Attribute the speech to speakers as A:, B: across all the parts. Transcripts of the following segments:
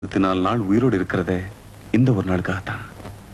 A: இருபத்தி நாலு நாள் உயிரோடு இருக்கிறதே இந்த ஒரு நாளுக்காகத்தான்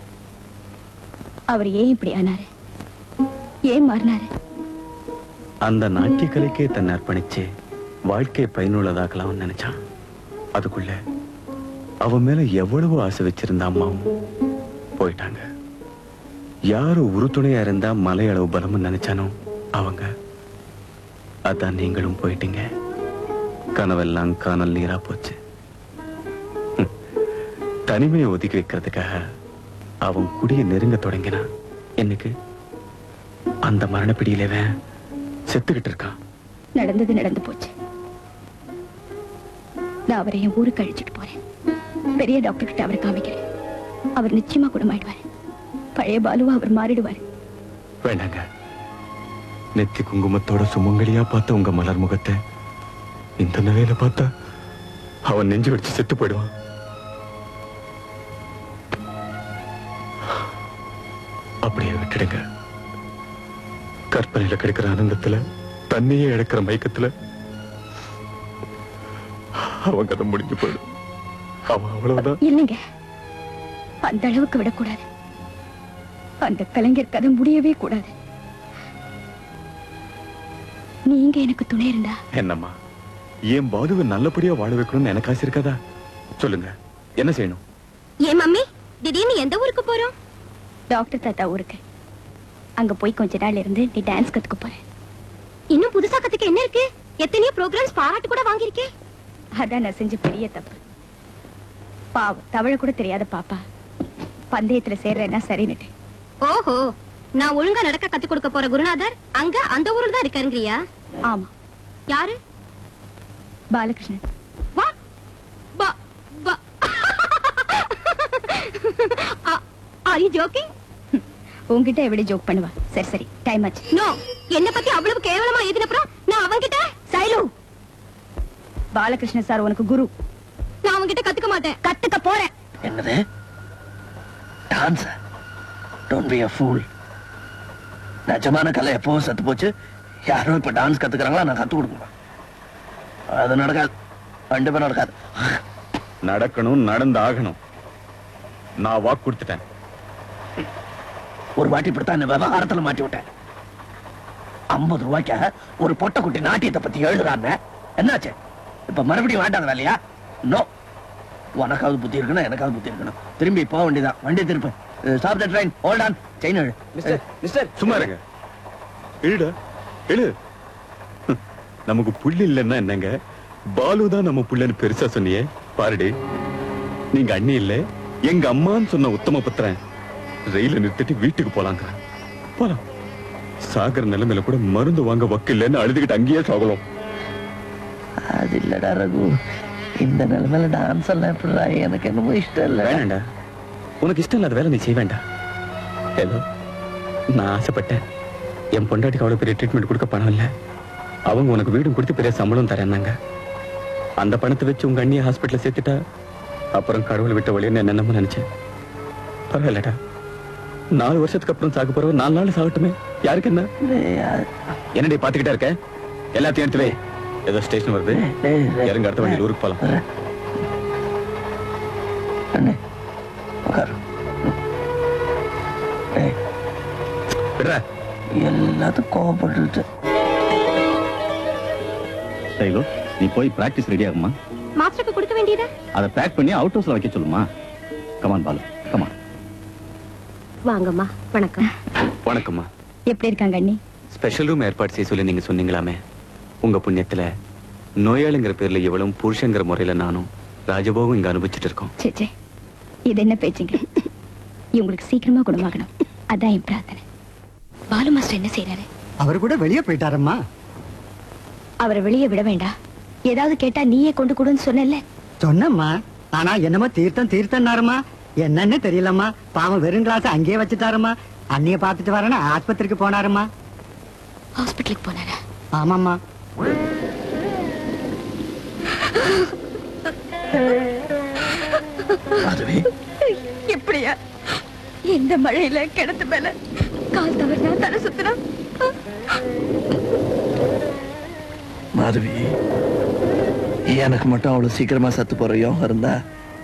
B: அவர் ஏன் இப்படி ஆனாரு ஏன் மாறினாரு
A: அந்த நாட்டிய கலைக்கே தன்னை அர்ப்பணிச்சு வாழ்க்கையை பயனுள்ளதாக்கலாம்னு நினைச்சான் அதுக்குள்ள அவன் மேல எவ்வளவு ஆசை வச்சிருந்த அம்மாவும் போயிட்டாங்க யாரு உறுதுணையா இருந்தா மலை அளவு பலம்னு நினைச்சானோ அவங்க அதான் நீங்களும் போயிட்டீங்க கனவெல்லாம் காணல் நீரா போச்சு ஹம். தனிமையை ஒதுக்கி வைக்கிறதுக்காக அவன் குடிய நெருங்க தொடங்கினான் என்னைக்கு அந்த மரணப்பிடியிலவன் செத்துக்கிட்டு இருக்கான்
B: நடந்தது நடந்து போச்சு நான் அவரை என் ஊருக்கு அழிச்சிட்டு போறேன் பெரிய டாக்டர் கிட்ட அவரை காமிக்கிறேன் அவர் நிச்சயமா குணமாயிடுவாரு பழைய பாலுவா அவர் மாறிடுவாரு
A: வேண்டாங்க நெத்தி குங்குமத்தோட சுமங்கலியா பார்த்த உங்க மலர் முகத்தை இந்த நிலையில பார்த்தா அவன் நெஞ்சு வச்சு செத்து போயிடுவான் அப்படியே விட்டுடுங்க கற்பனையில கிடைக்கிற ஆனந்தத்துல தண்ணியே இழக்கிற மயக்கத்துல அவன் கதை முடிஞ்சு போயிடும் அவன் அவ்வளவுதான்
B: இல்லைங்க அந்த அளவுக்கு விடக்கூடாது அந்த கலைஞர் கதை முடியவே கூடாது நீங்க எனக்கு துணை இருந்தா
A: என்னம்மா என் பாதுவை நல்லபடியா வாழ வைக்கணும்னு எனக்கு ஆசை இருக்காதா சொல்லுங்க என்ன செய்யணும்
B: ஏன் மம்மி திடீர்னு எந்த ஊருக்கு போறோம் டாக்டர் தாத்தா ஊருக்கு அங்க போய் கொஞ்ச நாள் இருந்து நீ டான்ஸ் கத்துக்க போற இன்னும் புதுசா கத்துக்க என்ன இருக்கு எத்தனையோ ப்ரோக்ராம்ஸ் பாராட்டு கூட வாங்கியிருக்கேன் அதான் நான் செஞ்ச பெரிய தப்பு பாவம் தவழ கூட தெரியாத பாப்பா பந்தயத்துல சேர்றேன்னா சரின்னுட்டு
C: ஓஹோ நான் ஒழுங்கா நடக்க கத்து கொடுக்க போற குருநாதர் அங்க அந்த ஊர்ல தான் இருக்காருங்கறியா
B: ஆமா
C: யாரு
B: பாலகிருஷ்ணன்
C: வா பா பா ஆர் யூ ஜோக்கிங்
B: உன்கிட்ட எப்படி ஜோக் பண்ணுவா சரி சரி டைம் ஆச்சு
C: நோ என்ன பத்தி அவ்வளவு கேவலமா எழுதினப்புறம் நான் அவன்கிட்ட
B: சைலு பாலகிருஷ்ணன் சார் உனக்கு குரு
C: நான் அவன்கிட்ட கத்துக்க மாட்டேன்
B: கத்துக்க போறேன்
D: என்னது dance don't be a fool நிஜமான கலை எப்பவும் செத்து போச்சு யாரும் இப்ப டான்ஸ் கத்துக்கிறாங்களா நான் கத்து கொடுக்கணும் அது நடக்காது கண்டிப்பா நடக்காது
A: நடக்கணும் நடந்து ஆகணும் நான் வாக்கு கொடுத்துட்டேன்
D: ஒரு வாட்டி இப்படித்தான் இந்த விவகாரத்துல மாட்டி விட்டேன் ஐம்பது ரூபாய்க்க ஒரு பொட்டை குட்டி நாட்டியத்தை பத்தி எழுதுறாங்க என்னாச்சு இப்ப மறுபடியும் வேண்டாம் வேலையா நோ உனக்காவது புத்தி இருக்கணும் எனக்காவது புத்தி இருக்கணும் திரும்பி போக வேண்டியதான் வண்டி திருப்பு stop the train hold on chain எழு
E: மிஸ்டர் மிஸ்டர்
A: சும்மா இருங்க எழுடா எழு ஹம், நமக்கு புள்ளி இல்லைன்னா என்னங்க பாலு தான் நம்ம புள்ளன்னு பெருசா சொன்னியே பாருடி நீங்க அண்ணி இல்ல எங்க அம்மான்னு சொன்ன உத்தம புத்திரன் ரயில நிறுத்திட்டு வீட்டுக்கு போலாங்க போலாம் சாகர நிலைமையில கூட மருந்து வாங்க வக்கில்லன்னு அழுதுகிட்டு அங்கேயே சாகலாம்
D: அது இல்லடா ரகு இந்த நிலைமையில டான்ஸ் எல்லாம் எப்படிடா எனக்கு என்னமோ இஷ்டம் இல்ல
A: வேணாண்டா உனக்கு இஷ்டம் இல்லாத வேலை நீ செய்ய வேண்டாம் ஏதோ நான் ஆசைப்பட்டேன் என் பொண்டாட்டிக்கு அவ்வளவு பெரிய ட்ரீட்மெண்ட் கொடுக்க பணம் இல்ல அவங்க உனக்கு வீடும் கொடுத்து பெரிய சம்பளம் தரேன்னாங்க அந்த பணத்தை வச்சு உங்க அண்ணியை ஹாஸ்பிட்டல்ல சேர்த்துட்டா அப்புறம் கடவுள் விட்ட வழின்னு என்னென்னமோ நினைச்சேன் பரவாயில்லடா நாலு வருஷத்துக்கு அப்புறம் சாக போறவ நாலு நாள் சாகட்டுமே யாருக்கு என்ன
D: டேய், அது-
A: என்னடி பாத்துக்கிட்டா இருக்க எல்லாத்தையும் எடுத்து வை ஏதோ ஸ்டேஷன் வருது
D: டேய், டேய்.
A: இறங்க அடுத்த வண்டியில் ஊருக்கு போலாம்
D: வரேன். அண்ணே, உட்காரு. டேய்,
A: விடுற
D: எல்லாத்துக்கும் கோவப்பட்டு
F: டைலோ நீ போய் பிராக்டிஸ் ரெடி ஆகுமா
C: மாஸ்டருக்கு கொடுக்க வேண்டியதா
F: அதை பேக் பண்ணி அவுட் ஹவுஸ்ல வைக்க சொல்லுமா கமான் பாலு கமான்
C: வாங்கம்மா வணக்கம்
A: வணக்கம்மா
B: எப்படி இருக்காங்க அண்ணி
A: ஸ்பெஷல் ரூம் ஏற்பாடு செய்ய சொல்லி நீங்க சொன்னீங்களாமே உங்க புண்ணியத்துல நோயாளிங்கிற பேர்ல இவளும் புருஷங்கிற முறையில நானும் ராஜபோகம் இங்க அனுபவிச்சுட்டு இருக்கோம்
B: சே சே இது என்ன பேச்சுங்க இவங்களுக்கு சீக்கிரமா குணமாகணும் அதான் என் பிரார்த்தனை பாலு மாஸ்டர் என்ன செய்யறாரு
G: அவர் கூட வெளியே போயிட்டாரம்மா
B: அவரை வெளியே விட வேண்டாம் ஏதாவது கேட்டா நீயே கொண்டு கொடுன்னு சொன்னல
G: சொன்னம்மா ஆனா என்னமோ தீர்த்தம் தீர்த்தம்னாருமா என்னன்னு தெரியலம்மா பாவம் வெறும் கிளாஸ் அங்கேயே வச்சுட்டாருமா அண்ணிய பார்த்துட்டு வரேன்னு ஆஸ்பத்திரிக்கு போனாருமா
B: ஹாஸ்பிட்டலுக்கு போனாரா
G: ஆமாம்மா
D: மாதவி
B: எப்படியா இந்த மழையில கிணத்து மேல கால் தவறினா தலை சுத்தினா
D: மாதவி எனக்கு மட்டும் அவ்வளவு சீக்கிரமா சத்து போற யோகம் இருந்தா